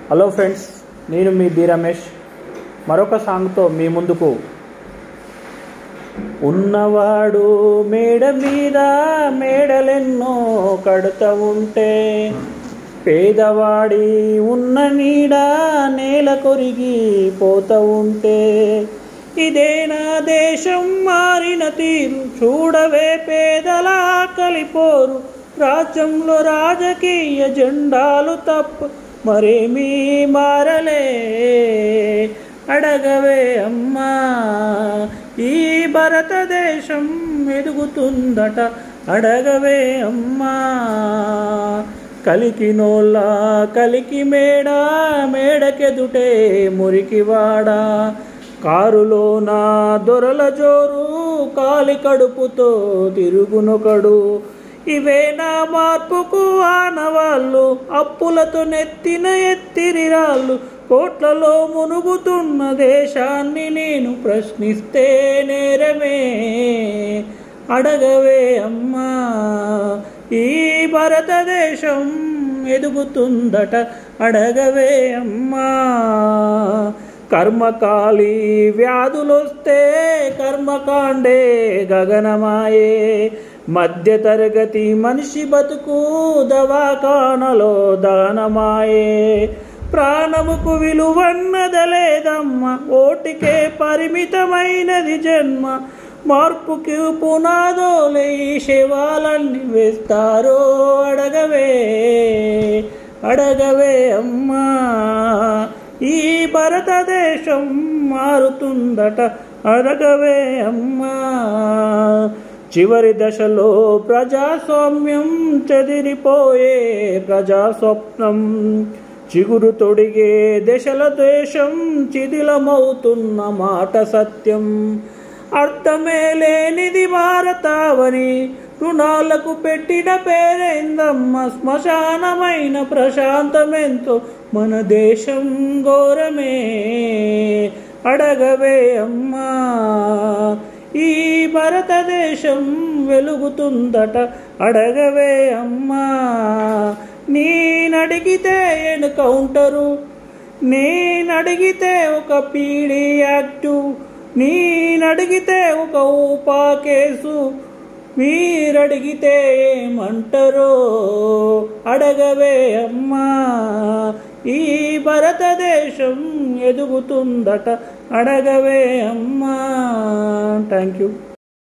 hello friends నేను మీ B Ramesh మరొక సాంగ్తో మీ ముందుకు ఉన్నవాడు మేడ మీద మేడలెన్నో కడుతూ ఉంటే పేదవాడి ఉన్న నీడ నేల కొరిగి పోతూ ఉంటే ఇదే నా దేశం మారిన తీరు చూడవే పేదల కలిపోరు రాజ్యంలో రాజకీయ జెండాలు తప్ప మరేమీ మారలే అడగవే అమ్మా ఈ భారతదేశం ఎదుగుతుందట అడగవే అమ్మా కలికి నోళ్ళ కలికి మేడ మేడకెదుటే మురికివాడా కారులో నా దొరల జోరు కాలి కడుపుతో తిరుగునొకడు ఇవే నా మార్పుకు ఆనవాళ్ళు అప్పులతో నెత్తిన ఎత్తిరి రాళ్ళు కోట్లలో మునుగుతున్న దేశాన్ని నేను ప్రశ్నిస్తే నేరమే అడగవే అమ్మా ఈ భారతదేశం ఎదుగుతుందట అడగవే అమ్మా కర్మకాలి వ్యాధులొస్తే కర్మకాండే గగనమాయే మధ్య తరగతి మనిషి బతుకు దవాఖానలో దానమాయే ప్రాణముకు విలువన్నదలేదమ్మ ఓటికే పరిమితమైనది జన్మ మార్పుకి పునాదోలే ఈ శివాలన్నీ వేస్తారో అడగవే అడగవే అమ్మా ఈ భారతదేశం మారుతుందట అడగవే అమ్మా చివరి దశలో ప్రజాస్వామ్యం చెదిరిపోయే ప్రజాస్వప్నం చిగురు తొడిగే దశల దేశం చిదిలమవుతున్న మాట సత్యం అర్థమే లేనిది భారతావని రుణాలకు పెట్టిన పేరైందమ్మ శ్మశానమైన ప్రశాంతమెంతో మన దేశం ఘోరమే అడగవే అమ్మా ఈ భారతదేశం వెలుగుతుందట అడగవే అమ్మా నేనడిగితే ఎన్కౌంటరు నేనడిగితే ఒక పీడీ యాక్టు నేనడిగితే ఒక ఊపా కేసు మీరడిగితే ఏమంటారో అడగవే అమ్మా ఈ భారతదేశం ఎదుగుతుందట అడగవే అమ్మా థ్యాంక్ యూ